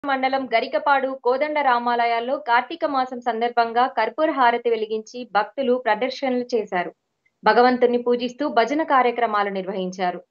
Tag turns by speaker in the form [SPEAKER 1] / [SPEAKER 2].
[SPEAKER 1] మండలం గరికపాడు కోదండ రామాలయాల్లో కార్తీక మాసం సందర్భంగా కర్పూర హారతి వెలిగించి భక్తులు ప్రదర్శనలు చేశారు భగవంతుని పూజిస్తూ భజన కార్యక్రమాలు నిర్వహించారు